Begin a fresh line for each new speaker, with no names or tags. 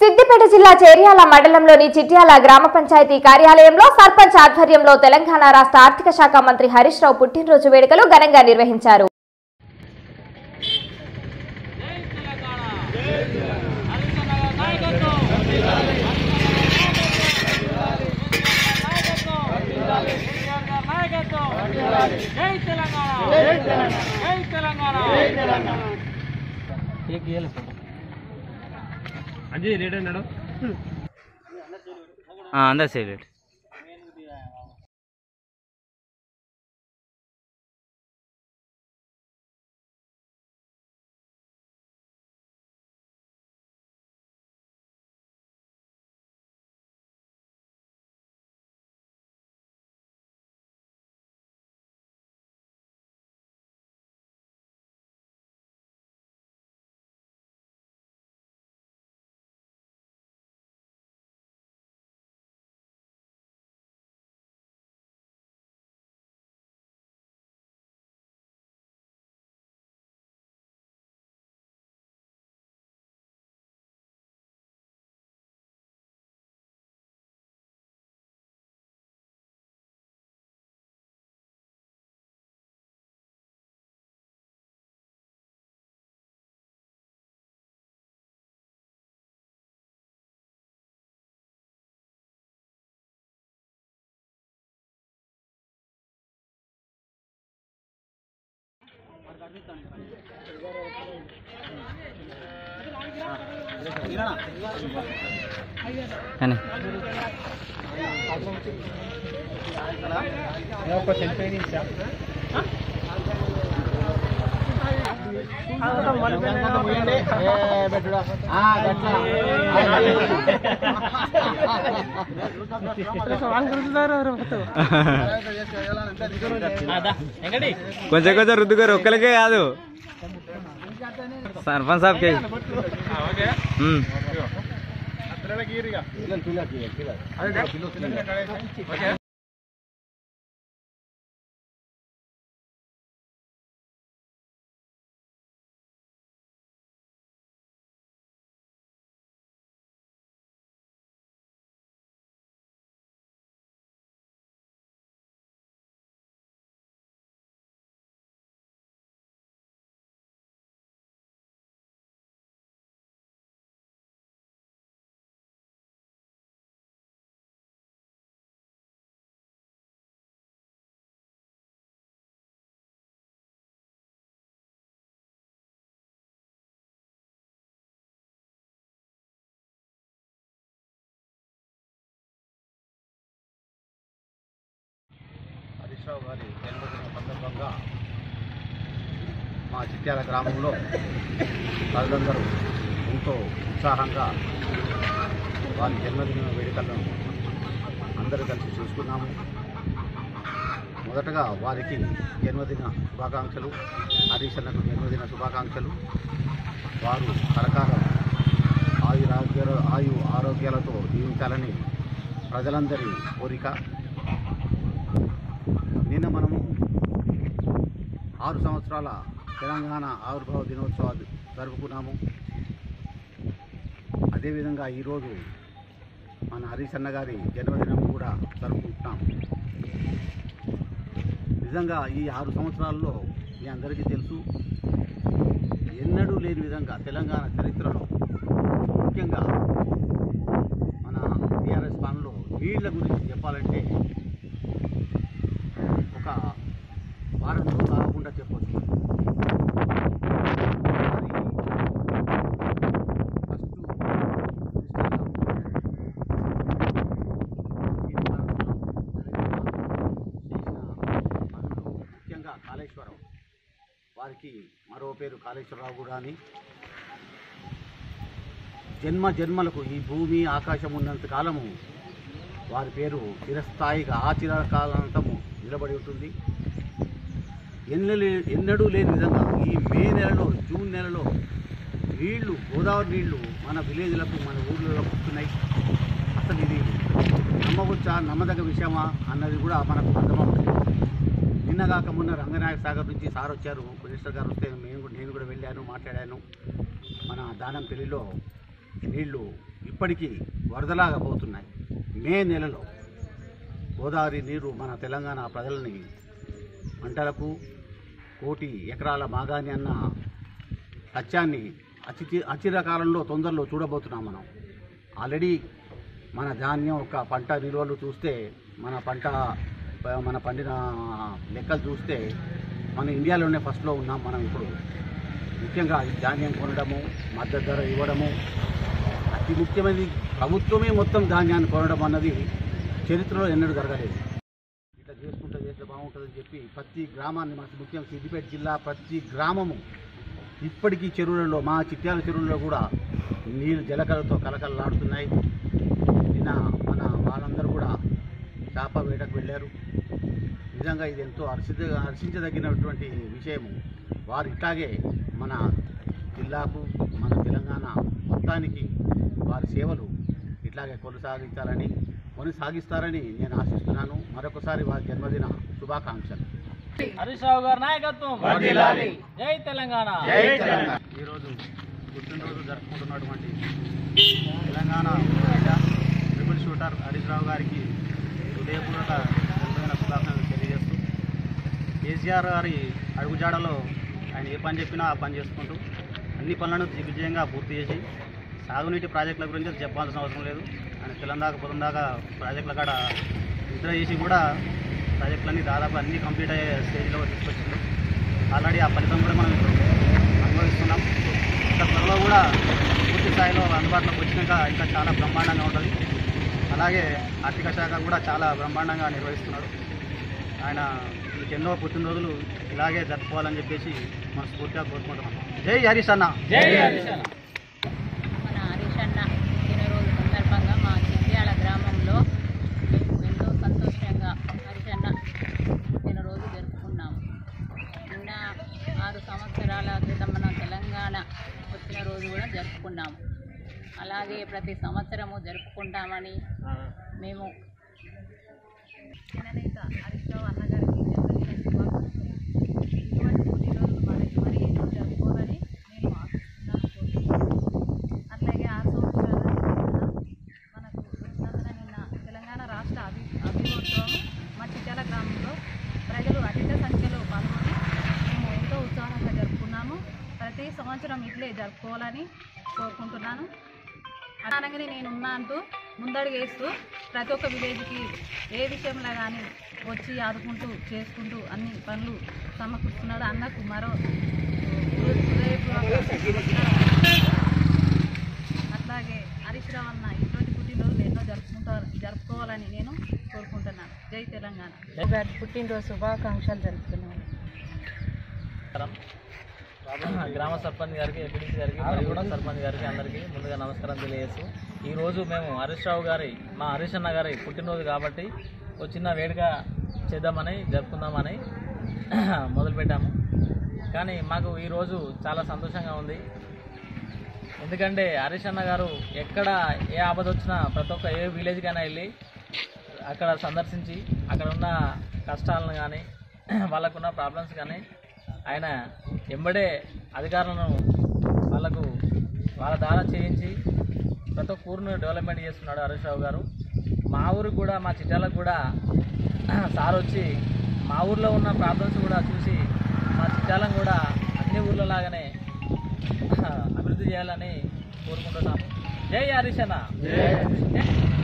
సిద్దిపేట జిల్లా చేర్యాల మండలంలోని చిట్యాల గ్రామ పంచాయతీ కార్యాలయంలో సర్పంచ్ ఆధ్వర్యంలో తెలంగాణ రాష్ట్ర ఆర్థిక శాఖ మంత్రి హరీష్ రావు పుట్టినరోజు వేడుకలు ఘనంగా నిర్వహించారు
జై తెలంగాణ జై తెలంగాణ
అంజీ రేట్ అన్నాడు
అందరు సైలెంట్ కానీ కొంచెం కొంచెం రుద్దుకోరు ఒక్కరికే కాదు సర్పంచ్ సాబ్కి ఉమ్.
హరీష్ రావు గారి జన్మదిన సందర్భంగా మా చిట్యాల గ్రామంలో ప్రజలందరూ ఎంతో ఉత్సాహంగా వారి జన్మదిన వేడుకలను అందరూ కలిసి చూసుకున్నాము మొదటగా వారికి జన్మదిన శుభాకాంక్షలు హరీష్ అన్నకు జన్మదిన శుభాకాంక్షలు వారు కరకాలం ఆయురారోగ్య ఆయు ఆరోగ్యాలతో జీవించాలని ప్రజలందరి కోరిక నిన్న మనము ఆరు సంవత్సరాల తెలంగాణ ఆవిర్భావ దినోత్సవాలు జరుపుకున్నాము అదేవిధంగా ఈరోజు మన హరీష్ అన్న గారి జన్మదినం కూడా జరుపుకుంటున్నాం నిజంగా ఈ ఆరు సంవత్సరాల్లో మీ అందరికీ తెలుసు ఎన్నడూ లేని విధంగా తెలంగాణ చరిత్రలో ముఖ్యంగా మన టీఆర్ఎస్ పాలనలో నీళ్ల గురించి చెప్పాలంటే ఒక వారం రోజులు కాకుండా చెప్పొచ్చు ముఖ్యంగా కాళేశ్వరం వారికి మరో పేరు కాళేశ్వరరావు కూడా అని జన్మ జన్మలకు ఈ భూమి ఆకాశం ఉన్నంత కాలము వారి పేరు చిరస్థాయిగా ఆ చిరకాలంతము నిలబడి ఉంటుంది ఎన్నలే ఎన్నడూ లేని విధంగా ఈ మే నెలలో జూన్ నెలలో నీళ్లు గోదావరి నీళ్లు మన విలేజ్లకు మన ఊర్లలో వస్తున్నాయి అసలు ఇది నమ్మవచ్చా నమ్మదగ్గ విషయమా అన్నది కూడా మనకు అర్థమవుతుంది నిన్నగాక మొన్న రంగనాయక సాగర్ నుంచి సార్ వచ్చారు మినిస్టర్ గారు వస్తే మేము కూడా నేను కూడా వెళ్ళాను మాట్లాడాను మన దానం పెళ్లిలో నీళ్లు ఇప్పటికీ వరదలాగా పోతున్నాయి మే నెలలో గోదావరి నీరు మన తెలంగాణ ప్రజలని పంటలకు కోటి ఎకరాల మాగాని అన్న సత్యాన్ని అతి అచిర కాలంలో తొందరలో చూడబోతున్నాం మనం ఆల్రెడీ మన ధాన్యం ఒక పంట నిల్వలు చూస్తే మన పంట మన పండిన లెక్కలు చూస్తే మన ఇండియాలోనే ఫస్ట్లో ఉన్నాం మనం ఇప్పుడు ముఖ్యంగా ఈ ధాన్యం కొనడము మద్దతు ధర ఇవ్వడము అతి ముఖ్యమైనది ప్రభుత్వమే మొత్తం ధాన్యాన్ని కొనడం అన్నది చరిత్రలో ఎన్నడూ జరగలేదు ఇట్లా చేసుకుంటే చేస్తే బాగుంటుందని చెప్పి ప్రతి గ్రామాన్ని మనకి ముఖ్యం సిద్దిపేట జిల్లా ప్రతి గ్రామము ఇప్పటికీ చెరువులలో మా చిట్యాల చెరువుల్లో కూడా నీళ్ళు జలకలతో కలకలలాడుతున్నాయి నిన్న మన వాళ్ళందరూ కూడా చేప వేటకు వెళ్ళారు నిజంగా ఇది ఎంతో హర్షిత హర్షించదగినటువంటి విషయము వారు ఇట్లాగే మన జిల్లాకు మన తెలంగాణ మొత్తానికి వారి సేవలు ఇట్లాగే కొనసాగించాలని కొనసాగిస్తారని నేను ఆశిస్తున్నాను మరొకసారి వారి జన్మదిన శుభాకాంక్షలు
హరీష్ రావు గారి నాయకత్వం జై తెలంగాణ
ఈరోజు పుట్టినరోజు జరుపుకుంటున్నటువంటి తెలంగాణ బిడ్డ ట్రిపుల్ షూటర్ హరీష్ రావు గారికి హృదయపూర్వక జన్మదిన శుభాకాంక్షలు తెలియజేస్తూ కేసీఆర్ గారి అడుగుజాడలో ఆయన ఏ పని చెప్పినా ఆ పని చేసుకుంటూ అన్ని పనులను దిగ్విజయంగా పూర్తి చేసి సాగునీటి ప్రాజెక్టుల గురించి చెప్పాల్సిన అవసరం లేదు ఆయన తెలంగాణ పొందాక ప్రాజెక్టుల కాడ నిద్ర చేసి కూడా ప్రాజెక్టులన్నీ దాదాపు అన్నీ కంప్లీట్ అయ్యే స్టేజ్లో తీసుకొచ్చింది ఆల్రెడీ ఆ ఫలితం కూడా మనం ఇప్పుడు అనుభవిస్తున్నాం ఇంకా త్వరలో కూడా పూర్తి స్థాయిలో అందుబాటులోకి వచ్చినాక ఇంకా చాలా బ్రహ్మాండంగా ఉంటుంది అలాగే ఆర్థిక శాఖ కూడా చాలా బ్రహ్మాండంగా నిర్వహిస్తున్నాడు ఆయన మీకు ఎన్నో పుట్టినరోజులు ఇలాగే జరుపుకోవాలని చెప్పేసి మనస్ఫూర్తిగా కోరుకుంటున్నాం జై హరీష్ అన్న
జై హరీష్ అన్న
మన హరీష్ అన్న పుట్టినరోజు సందర్భంగా మా చిట్యాల గ్రామంలో మేము ఎంతో సంతోషంగా హరీష్ అన్న పుట్టినరోజు జరుపుకున్నాము నిన్న ఆరు సంవత్సరాల క్రితం మన తెలంగాణ వచ్చిన రోజు కూడా జరుపుకున్నాము అలాగే ప్రతి సంవత్సరము జరుపుకుంటామని మేము జననేత హరీష్ రావు అన్నగారికి జన్మదిన శుభాకాంక్షలు ఇటువంటి పుట్టినరోజులు మరి మరి ఎన్నో జరుపుకోవాలని నేను ఆశిస్తున్నాను కోరుకుంటున్నాను అట్లాగే ఆరు సంవత్సరాల క్రితం మనకు వచ్చినందున నిన్న తెలంగాణ రాష్ట్ర అభి అభివృద్ధం మా చిట్యాల గ్రామంలో ప్రజలు అధిక సంఖ్యలో పాల్గొని మేము ఎంతో ఉత్సాహంగా జరుపుకున్నాము ప్రతి సంవత్సరం ఇట్లే జరుపుకోవాలని కోరుకుంటున్నాను అనగానే నేను ఉన్నా అంటూ ముందడుగు వేస్తూ ప్రతి ఒక్క విలేజ్కి ఏ విషయంలో కానీ వచ్చి ఆదుకుంటూ చేసుకుంటూ అన్ని పనులు సమకూరుస్తున్నాడు అన్నకు మరో హృదయపూర్వక అట్లాగే హరీష్ రావు అన్న ఇటువంటి పుట్టినరోజులు ఎన్నో జరుపుకుంటారు జరుపుకోవాలని నేను కోరుకుంటున్నాను జై తెలంగాణ పుట్టినరోజు శుభాకాంక్షలు జరుపుతున్నాను
గ్రామ సర్పంచ్ గారికి ఎంపీడీసీ గారికి మరియు కూడా సర్పంచ్ గారికి అందరికీ ముందుగా నమస్కారం తెలియజేస్తూ ఈ రోజు మేము హరీష్ రావు గారి మా హరీష్ అన్న గారి పుట్టినరోజు కాబట్టి ఒక చిన్న వేడుక చేద్దామని జరుపుకుందామని మొదలుపెట్టాము కానీ మాకు ఈరోజు చాలా సంతోషంగా ఉంది ఎందుకంటే హరీష్ అన్న గారు ఎక్కడ ఏ ఆపద వచ్చినా ప్రతి ఒక్క ఏ విలేజ్కైనా వెళ్ళి అక్కడ సందర్శించి అక్కడ ఉన్న కష్టాలను కానీ వాళ్ళకున్న ప్రాబ్లమ్స్ కానీ ఆయన ఎంబడే అధికారులను వాళ్ళకు వాళ్ళ ద్వారా చేయించి ప్రతి ఒక్క ఊరును డెవలప్మెంట్ చేస్తున్నాడు హరీష్ రావు గారు మా ఊరికి కూడా మా చిట్టాలకు కూడా సార్ వచ్చి మా ఊర్లో ఉన్న ప్రాబ్లమ్స్ కూడా చూసి మా చిట్టాలను కూడా అన్ని ఊర్ల లాగానే అభివృద్ధి చేయాలని కోరుకుంటున్నాము జై హరీష్ అన్న జై